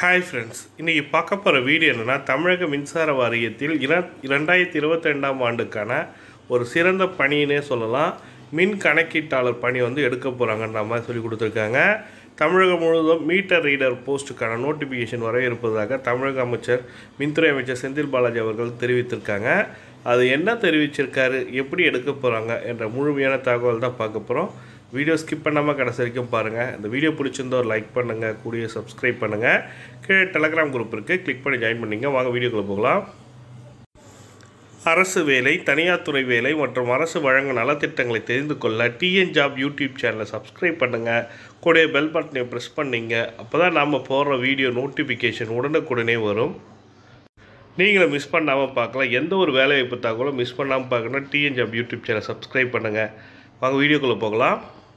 hi friends இன்றைக்கி பார்க்க போகிற வீடியோ என்னென்னா தமிழக மின்சார வாரியத்தில் இர இரண்டாயிரத்தி இருபத்தி ரெண்டாம் ஆண்டுக்கான ஒரு சிறந்த பணியினே சொல்லலாம் மின் கணக்கீட்டாளர் பணி வந்து எடுக்க போகிறாங்கன்ற மாதிரி சொல்லி கொடுத்துருக்காங்க தமிழகம் முழுவதும் மீட்டர் ரீடர் போஸ்ட்டுக்கான நோட்டிஃபிகேஷன் வர இருப்பதாக தமிழக அமைச்சர் மின்துறை அமைச்சர் செந்தில் பாலாஜி அவர்கள் தெரிவித்திருக்காங்க அது என்ன தெரிவிச்சிருக்காரு எப்படி எடுக்க போகிறாங்க என்ற முழுமையான தகவல் தான் பார்க்க போகிறோம் வீடியோ ஸ்கிப் பண்ணாமல் கடைசி வரைக்கும் பாருங்கள் இந்த வீடியோ பிடிச்சிருந்தா ஒரு லைக் பண்ணுங்கள் கூடிய சப்ஸ்கிரைப் பண்ணுங்கள் கீழே டெலகிராம் குரூப் இருக்குது கிளிக் பண்ணி ஜாயின் பண்ணிங்க வாங்க வீடியோக்குள்ளே போகலாம் அரசு வேலை தனியார் துறை வேலை மற்றும் அரசு வழங்கும் நலத்திட்டங்களை தெரிந்து கொள்ள டிஎன் ஜாப் யூடியூப் சேனலை சப்ஸ்கிரைப் பண்ணுங்கள் கூடிய பெல் பட்டனை ப்ரெஸ் பண்ணிங்க அப்போ தான் நாம் போடுற வீடியோ நோட்டிஃபிகேஷன் உடனுக்குடனே வரும் நீங்களும் மிஸ் பண்ணாமல் பார்க்கலாம் எந்த ஒரு வேலைவாய்ப்பு தகவலும் மிஸ் பண்ணாமல் பார்க்கணும் TN job YouTube channel subscribe பண்ணுங்கள் வாங்க வீடியோக்குள்ளே போகலாம்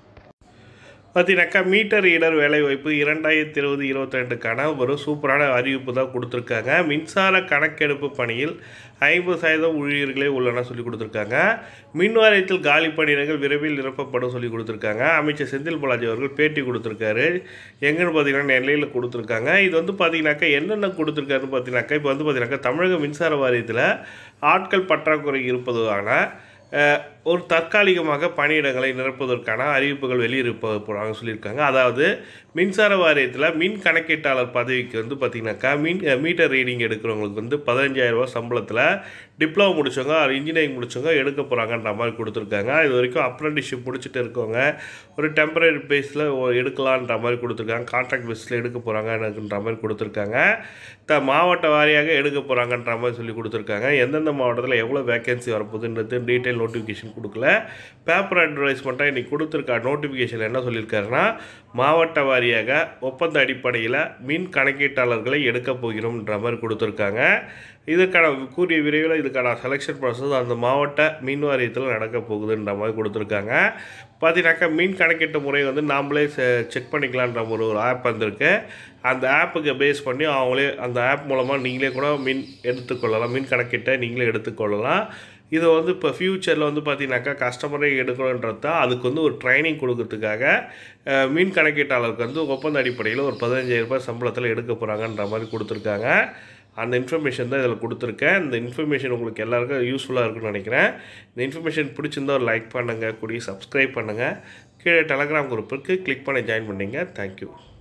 பார்த்தீங்கன்னாக்கா மீட்டர் ரீடர் வேலைவாய்ப்பு இரண்டாயிரத்தி இருபது இருபத்தி ரெண்டுக்கான ஒரு சூப்பரான அறிவிப்பு தான் கொடுத்துருக்காங்க மின்சார கணக்கெடுப்பு பணியில் ஐம்பது சதவீதம் ஊழியர்களே உள்ளன சொல்லி கொடுத்துருக்காங்க மின் வாரியத்தில் காலி பணியிடங்கள் விரைவில் நிரப்பப்படும் சொல்லி கொடுத்துருக்காங்க அமைச்சர் செந்தில் பாலாஜி அவர்கள் பேட்டி கொடுத்துருக்காரு எங்கன்னு பார்த்தீங்கன்னா நெல்லையில் கொடுத்துருக்காங்க இது வந்து பார்த்தீங்கன்னாக்கா என்னென்ன கொடுத்துருக்காருன்னு பார்த்தீங்கன்னாக்கா இப்போ வந்து பார்த்தீங்கன்னாக்கா தமிழக மின்சார வாரியத்தில் ஆட்கள் பற்றாக்குறை இருப்பதான அஹ், ஒரு தற்காலிகமாக பணியிடங்களை நிரப்புவதற்கான அறிவிப்புகள் வெளியிருப்ப போகிறாங்க சொல்லியிருக்காங்க அதாவது மின்சார வாரியத்தில் மின் கணக்கீட்டாளர் பதவிக்கு வந்து பார்த்திங்கனாக்கா மின் அஹ், மீட்டர் ரீடிங் எடுக்கிறவங்களுக்கு வந்து பதினஞ்சாயிரம் ரூபாய் சம்பளத்தில் டிப்ளமோ முடிச்சவங்க அது இன்ஜினியரிங் முடிச்சவங்க எடுக்க போகிறாங்கன்ற மாதிரி கொடுத்துருக்காங்க இது வரைக்கும் அப்ரண்டிஷிப் முடிச்சுட்டு இருக்கவங்க ஒரு டெம்பரரி பேஸில் எடுக்கலான்ற மாதிரி கொடுத்துருக்காங்க கான்ட்ராக்ட் பேஸில் எடுக்க போகிறாங்கன்ற மாதிரி கொடுத்துருக்காங்க த மாவட்ட வாரியாக எடுக்க போகிறாங்கன்ற மாதிரி சொல்லி கொடுத்துருக்காங்க எந்தெந்த மாவட்டத்தில் எவ்வளோ வேகன்சி வரப்போகுதுன்றது டீட்டெயில் நோட்டிஃபிகேஷன் கொடுக்கல பேப்பர் அட்வர்டைஸ்மெண்ட்டாக இன்றைக்கி கொடுத்துருக்க நோட்டிஃபிகேஷன் என்ன சொல்லியிருக்காருன்னா மாவட்ட வாரியாக ஒப்பந்த அடிப்படையில் மின் கணக்கீட்டாளர்களை எடுக்க போகிறோம்ன்ற மாதிரி கொடுத்துருக்காங்க இதுக்கான கூடிய விரைவில் இதுக்கான செலெக்ஷன் ப்ராசஸ் அந்த மாவட்ட மின் வாரியத்தில் நடக்க போகுதுன்ற மாதிரி கொடுத்துருக்காங்க பார்த்தீங்கன்னாக்கா மின் கணக்கீட்டு முறை வந்து நாமளே செக் பண்ணிக்கலான்ற ஒரு ஒரு ஆப் வந்திருக்கு அந்த ஆப்புக்கு பேஸ் பண்ணி அவங்களே அந்த ஆப் மூலமாக நீங்களே கூட மின் எடுத்துக்கொள்ளலாம் மின் கணக்கீட்டை நீங்களே எடுத்துக்கொள்ளலாம் இது வந்து இப்போ ஃப்யூச்சரில் வந்து பார்த்தீங்கன்னாக்கா கஸ்டமரே எடுக்கணுன்றது தான் அதுக்கு வந்து ஒரு ட்ரைனிங் கொடுக்கறதுக்காக அஹ், மின் கணக்கீட்டாளருக்கு வந்து ஒப்பந்த அடிப்படையில் ஒரு பதினஞ்சாயிரம் ரூபாய் சம்பளத்தில் எடுக்க போகிறாங்கன்ற மாதிரி கொடுத்துருக்காங்க அந்த இன்ஃபர்மேஷன் தான் இதில் கொடுத்துருக்கேன் இந்த இன்ஃபர்மேஷன் உங்களுக்கு எல்லாருக்கும் யூஸ்ஃபுல்லாக இருக்கும்னு நினைக்கிறேன் இந்த இன்ஃபர்மேஷன் பிடிச்சிருந்தா ஒரு லைக் பண்ணுங்கள் கூடிய சப்ஸ்கிரைப் பண்ணுங்கள் கீழே டெலகிராம் குரூப் இருக்குது கிளிக் பண்ணி ஜாயின் பண்ணிங்க தேங்க்யூ